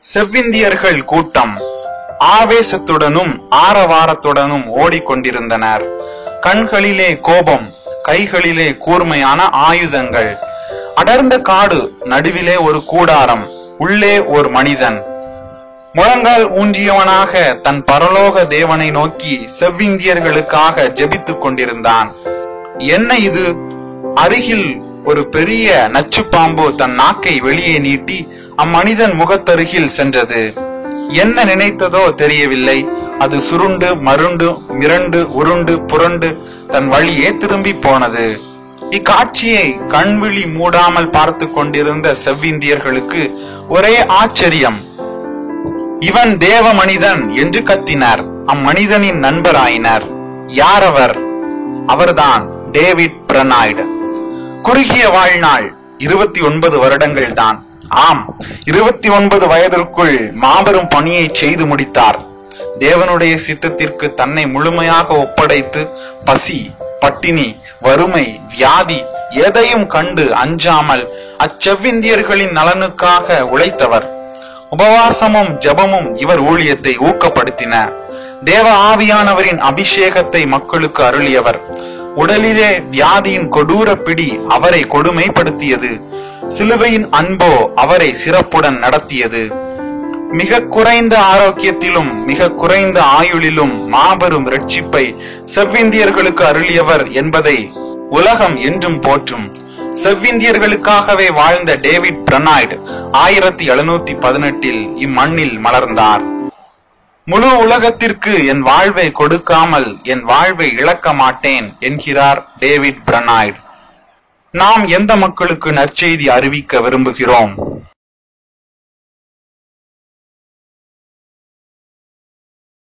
செவ்விந்தியர்கள் கூட்டம் ஆவேசத்துடனும் ஆரவாரத்துடனும் ஓடிக்கொண்டிருந்தனர் கண்களிலே கோபம் கைகளிலே கூர்மையான ஆயுதங்கள் அடர்ந்த காடு நடுவிலே ஒரு கூடாரம் உள்ளே ஒரு மனிதன் முழங்கால் ஊன்றியவனாக தன் பரலோக தேவனை நோக்கி செவ்விந்தியர்களுக்காக ஜெபித்துக் கொண்டிருந்தான் என்ன இது அருகில் ஒரு பெரிய நச்சு பாம்பு தன் நாக்கை வெளியே நீட்டி அம்மனிதன் முகத்தருகில் சென்றது என்ன நினைத்ததோ தெரியவில்லை அது சுருண்டு மருண்டு மிரண்டு உருண்டு புரண்டு தன் வழியே திரும்பி போனது இக்காட்சியை கண்விழி மூடாமல் பார்த்து கொண்டிருந்த செவ்விந்தியர்களுக்கு ஒரே ஆச்சரியம் இவன் தேவ மனிதன் என்று கத்தினார் அம்மனிதனின் நண்பராயினர் யார் அவர் அவர்தான் டேவிட் பிரனாய்டு குறுகிய வாழ்நாள் இருபத்தி ஒன்பது வருடங்கள் தான் ஆம் இருபத்தி ஒன்பது வயதிற்குள் மாபெரும் பணியை செய்து முடித்தார் தேவனுடைய சித்தத்திற்கு தன்னை முழுமையாக ஒப்படைத்து பசி பட்டினி வறுமை வியாதி எதையும் கண்டு அஞ்சாமல் அச்செவ்விந்தியர்களின் நலனுக்காக உழைத்தவர் உபவாசமும் ஜபமும் இவர் ஊழியத்தை ஊக்கப்படுத்தின தேவ ஆவியானவரின் அபிஷேகத்தை மக்களுக்கு அருளியவர் உடலிலே வியாதியின் கொடூர பிடி அவரை கொடுமைப்படுத்தியது சிலுவையின் அன்போ அவரை சிறப்புடன் நடத்தியது மிக குறைந்த ஆரோக்கியத்திலும் மிக குறைந்த ஆயுளிலும் மாபெரும் ரட்சிப்பை செவ்விந்தியர்களுக்கு அருளியவர் என்பதை உலகம் என்றும் போற்றும் செவ்விந்தியர்களுக்காகவே வாழ்ந்த டேவிட் பிரனாய்டு ஆயிரத்தி எழுநூத்தி பதினெட்டில் இம்மண்ணில் மலர்ந்தார் முழு உலகத்திற்கு என் வாழ்வை கொடுக்காமல் என் வாழ்வை இழக்க மாட்டேன் என்கிறார் டேவிட் பிரனாய்டு நாம் எந்த மக்களுக்கு நற்செய்தி அறிவிக்க விரும்புகிறோம்